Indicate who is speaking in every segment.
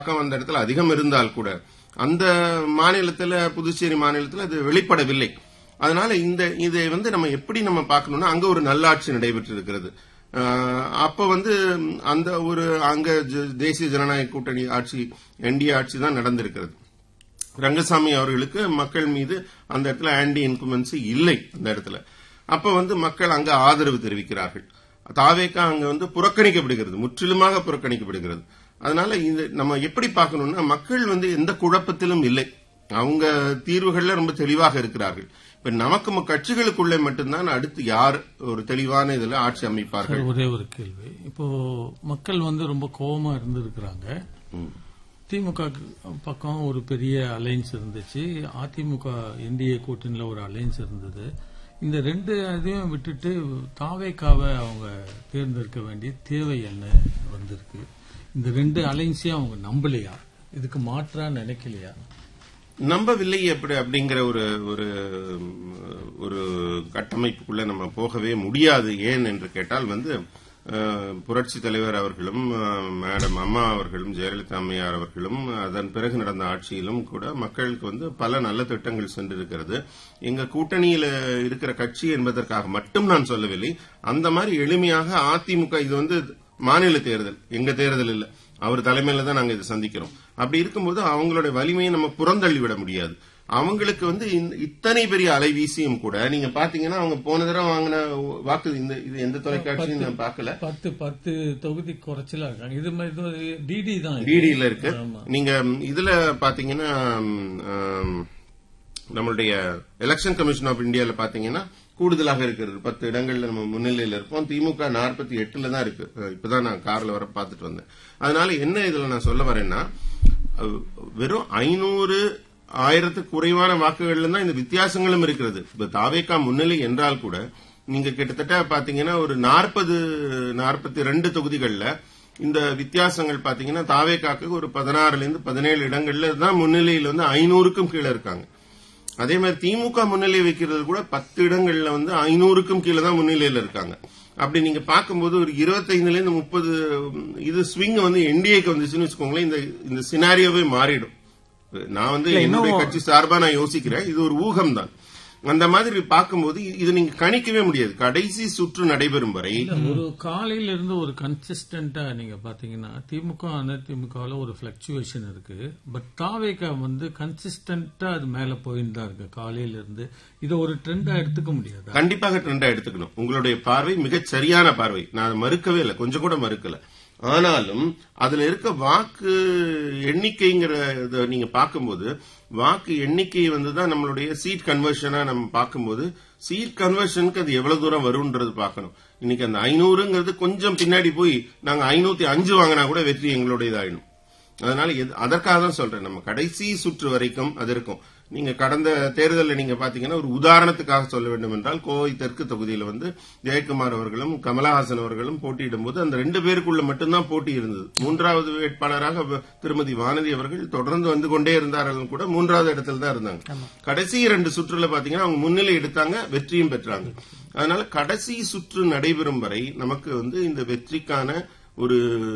Speaker 1: தாக்கம் அந்த இடத்துல அதிகம் இருந்தால் கூட அந்த மாநிலத்துல புதுச்சேரி மாநிலத்துல அது வெளிப்படவில்லை அதனால இந்த இதை வந்து நம்ம எப்படி நம்ம பார்க்கணும்னா அங்க ஒரு நல்லாட்சி நடைபெற்று இருக்கிறது ஆஹ் அப்ப வந்து அந்த ஒரு அங்க ஜ- தேசிய ஜனநாயக கூட்டணி ஆட்சி என்டிஏ ஆட்சி தான் நடந்திருக்கிறது ரங்கசாமி அவர்களுக்கு மக்கள் மீது அந்த இடத்துல ஆன்டி இன்குமென்சி இல்லை அந்த இடத்துல அப்ப வந்து மக்கள் அங்க ஆதரவு தெரிவிக்கிறார்கள் தாவேக்கா அங்க வந்து புறக்கணிக்கப்படுகிறது முற்றிலுமாக புறக்கணிக்கப்படுகிறது அதனால இந்த நம்ம எப்படி பார்க்கணும்னா மக்கள் வந்து எந்த குழப்பத்திலும் இல்லை அவங்க தீர்வுகள்ல ரொம்ப தெளிவாக இருக்கிறார்கள் இப்ப நமக்கு ம- கட்சிகளுக்குள்ளே மட்டும்தான் அடுத்து யார் ஒரு தெளிவான இதுல ஆட்சி அமைப்பார்கள்
Speaker 2: சார், ஒரே ஒரு கேள்வி இப்போ மக்கள் வந்து ரொம்ப கோபமா இருந்திருக்கிறாங்க திமுக பக்கம் ஒரு பெரிய அலைன்ஸ் இருந்துச்சு அதிமுக என்டிஏ கூட்டணியில ஒரு அலைன்ஸ் இருந்தது இந்த ரெண்டு இதையும் விட்டுட்டு தாவேக்காவை அவங்க தேர்ந்தெடுக்க வேண்டிய தேவை என்ன வந்திருக்கு இந்த ரெண்டு அலைன்ஸையும் அவங்க நம்பலையா இதுக்கு மாற்றா நினைக்கலையா
Speaker 1: நம்பவில்லை எப்படி அப்படிங்கிற ஒரு ஒரு ஒரு கட்டமைப்புக்குள்ள நம்ம போகவே முடியாது ஏன் என்று கேட்டால் வந்து அஹ், புரட்சி தலைவர் அவர்களும் அஹ், மேடம் அம்மா அவர்களும் ஜெயலலிதா அம்மையார் அவர்களும் அதன் பிறகு நடந்த ஆட்சியிலும் கூட மக்களுக்கு வந்து பல நல்ல திட்டங்கள் சென்றிருக்கிறது எங்க கூட்டணியில இருக்கிற கட்சி என்பதற்காக மட்டும் நான் சொல்லவில்லை அந்த மாதிரி எளிமையாக அதிமுக இது வந்து மாநில தேர்தல் எங்க தேர்தல் இல்ல அவர் தலைமையில தான் நாங்க இதை சந்திக்கிறோம் அப்படி இருக்கும்போது அவங்களுடைய வலிமையை நம்ம புறந்தள்ளி விட முடியாது அவங்களுக்கு வந்து இந்த- இத்தனை பெரிய அலைவீசியும் கூட நீங்க பாத்தீங்கன்னா அவங்க போன தடவை வாங்கின வாக்கு இந்த இது எந்த தொலைக்காட்சியும் நான் பார்க்கல
Speaker 2: பத்து பத்து தொகுதி குறைச்சலா இருக்காங்க இது மாதிரி டிடி தான் இது.
Speaker 1: டிடியில இருக்கு
Speaker 2: ஆமா.
Speaker 1: நீங்க இதுல பாத்தீங்கன்னா ம், ஆம், நம்மளுடைய எலெக்ஷன் கமிஷன் ஆஃப் இந்தியால பாத்தீங்கன்னா கூடுதலாக இருக்கிறது பத்து இடங்கள்ல நம்ம முன்னிலையில இருப்போம் திமுக நாற்பத்தி எட்டுல தான் இருக்கு அஹ் இப்பதான் நான் கார்ல வர பார்த்துட்டு வந்தேன் அதனால என்ன இதுல நான் சொல்ல வரேன்னா அஹ், வெறும் ஐநூறு ஆயிரத்துக்கு குறைவான வாக்குகள்ல தான் இந்த வித்தியாசங்களும் இருக்கிறது இப்ப தாவேக்கா முன்னிலை என்றால் கூட நீங்க கிட்டத்தட்ட பாத்தீங்கன்னா ஒரு நாற்பது நாற்பத்தி ரெண்டு தொகுதிகள்ல இந்த வித்தியாசங்கள் பாத்தீங்கன்னா தாவேக்காக்கு ஒரு பதினாறுல இருந்து பதினேழு இடங்கள்ல தான் முன்னிலையில் வந்து ஐநூறுக்கும் கீழே இருக்காங்க அதே மாதிரி திமுக முன்னிலை வைக்கிறது கூட பத்து இடங்கள்ல வந்து ஐநூறுக்கும் கீழே தான் முன்னிலையில இருக்காங்க அப்படி நீங்க பார்க்கும்போது ஒரு இருபத்தைந்துல இருந்து முப்பது இது ஸ்விங் வந்து என்டிஏக்கு வந்துச்சுன்னு வச்சுக்கோங்களேன் இந்த இந்த சினாரியோவே மாறிடும் நான் வந்து என்னுடைய கட்சி சார்பா நான் யோசிக்கிறேன் இது ஒரு ஊகம் தான் அந்த மாதிரி பார்க்கும்போது இது நீங்க கணிக்கவே முடியாது கடைசி சுற்று நடைபெறும் வரை
Speaker 2: ஒரு காலையில இருந்து ஒரு கன்சிஸ்டன்டா நீங்க பாத்தீங்கன்னா திமுக அதிமுகவில் ஒரு பிளக்சுவேஷன் இருக்கு பட் தாவேக்கா வந்து கன்சிஸ்டன்டா அது மேல போயின்னு தான் இருக்கு காலையில இருந்து இதை ஒரு ட்ரெண்டா எடுத்துக்க முடியாதா
Speaker 1: கண்டிப்பாக ட்ரெண்டா எடுத்துக்கணும் உங்களுடைய பார்வை மிகச் சரியான பார்வை நான் அதை மறுக்கவே இல்லை கொஞ்சம் கூட மறுக்கல ஆனாலும் அதுல இருக்க வாக்கு எண்ணிக்கைங்கிற இதை நீங்க பார்க்கும்போது வாக்கு எண்ணிக்கை வந்து தான் நம்மளுடைய சீட் கன்வர்ஷனா நம்ம பார்க்கும்போது சீட் கன்வர்ஷனுக்கு அது எவ்வளவு தூரம் வரும்ன்றது பார்க்கணும் இன்னைக்கு அந்த ஐநூறுங்கிறது கொஞ்சம் பின்னாடி போய் நாங்க ஐநூத்தி அஞ்சு வாங்கினா கூட வெற்றி எங்களுடைய இதாயிடும் அதனால எது- அதற்காக தான் சொல்றேன் நம்ம கடைசி சுற்று வரைக்கும் அது இருக்கும் நீங்க கடந்த தேர்தலில் நீங்க பாத்தீங்கன்னா ஒரு உதாரணத்துக்காக சொல்ல வேண்டும் என்றால் கோவை தெற்கு தொகுதியில் வந்து ஜெயக்குமார் அவர்களும் கமலஹாசன் அவர்களும் போட்டியிடும் போது அந்த ரெண்டு பேருக்குள்ள மட்டும்தான் போட்டி இருந்தது மூன்றாவது வேட்பாளராக வ- திருமதி வானதி அவர்கள் தொடர்ந்து வந்து கொண்டே இருந்தார்கள் கூட மூன்றாவது இடத்துல தான் இருந்தாங்க கடைசி இரண்டு சுற்றுல பாத்தீங்கன்னா அவங்க முன்னிலை எடுத்தாங்க வெற்றியும் பெற்றாங்க அதனால கடைசி சுற்று நடைபெறும் வரை நமக்கு வந்து இந்த வெற்றிக்கான ஒரு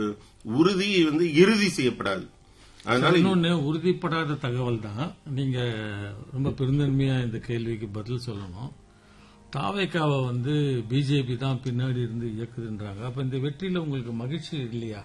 Speaker 1: உறுதி வந்து இறுதி செய்யப்படாது அதனால
Speaker 2: இன்னொன்னு உறுதிப்படாத தகவல் தான் நீங்க ரொம்ப பெருந்தன்மையா இந்த கேள்விக்கு பதில் சொல்லணும் தாவேக்காவை வந்து பிஜேபி தான் பின்னாடி இருந்து இயக்குதுன்றாங்க அப்ப இந்த வெற்றியில உங்களுக்கு மகிழ்ச்சி இல்லையா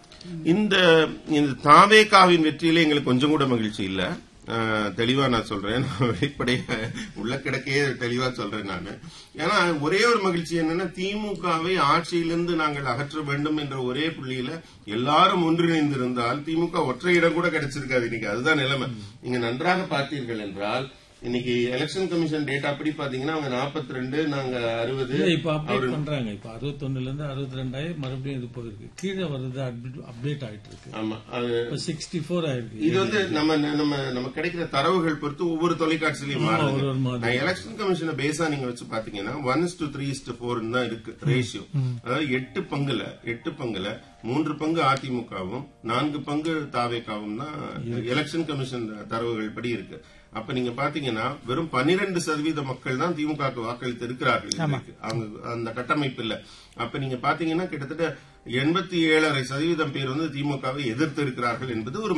Speaker 1: இந்த இந்த தாவேகாவின் வெற்றியில எங்களுக்கு கொஞ்சம் கூட மகிழ்ச்சி இல்ல அஹ், தெளிவா நான் சொல்றேன் நான் வெளிப்படையா உள்ள கிடக்கையே தெளிவா சொல்றேன் நான் ஏன்னா ஒரே ஒரு மகிழ்ச்சி என்னன்னா திமுகவை ஆட்சியிலிருந்து நாங்கள் அகற்ற வேண்டும் என்ற ஒரே புள்ளியில எல்லாரும் ஒன்றிணைந்திருந்தால் திமுக ஒற்றை இடம் கூட கிடைச்சிருக்காது இன்னைக்கு அதுதான் நிலைமை நீங்க நன்றாக பார்த்தீர்கள் என்றால் இன்னைக்கு எலெக்ஷன் கமிஷன் டேட்டா அப்படி பாத்தீங்கன்னா அவங்க 42 ரெண்டு நாங்க அறுபது
Speaker 2: இல்ல இப்ப அப்டேட் பண்றாங்க இப்ப அறுபத்தொன்னுல இருந்து அறுபத்தி ரெண்டாயிரம் மறுபடியும் இது போயிருக்கு கீழே வருது அப்டேட் ஆயிட்டு இருக்கு
Speaker 1: ஆமா அது
Speaker 2: இப்ப சிக்ஸ்டி போர் ஆயிருக்கு
Speaker 1: இது வந்து நம்ம நம்ம நம்ம கிடைக்கிற தரவுகள் பொறுத்து ஒவ்வொரு தொலைக்காட்சியிலையும் மாறுது
Speaker 2: ஒரு ஒரு மாதிரி.
Speaker 1: நான் எலெக்ஷன் கமிஷனை பேஸா நீங்க வச்சு பாத்தீங்கன்னா one two three two four தான் இருக்கு ரேஷியோ அதாவது எட்டு பங்குல எட்டு பங்குல மூன்று பங்கு அதிமுகவும் நான்கு பங்கு தாவேக்காவும் தான் எலெக்ஷன் கமிஷன் தரவுகள் படி இருக்கு அப்ப நீங்க பாத்தீங்கன்னா வெறும் பன்னிரண்டு சதவீத மக்கள் தான் திமுக வாக்களித்து இருக்கிறார்கள் இன்றைக்கு. அவங்க அந்த கட்டமைப்பு இல்ல அப்ப நீங்க பாத்தீங்கன்னா கிட்டத்தட்ட எண்பத்தி ஏழரை சதவீதம் பேர் வந்து திமுகவை எதிர்த்து இருக்கிறார்கள் என்பது ஒரு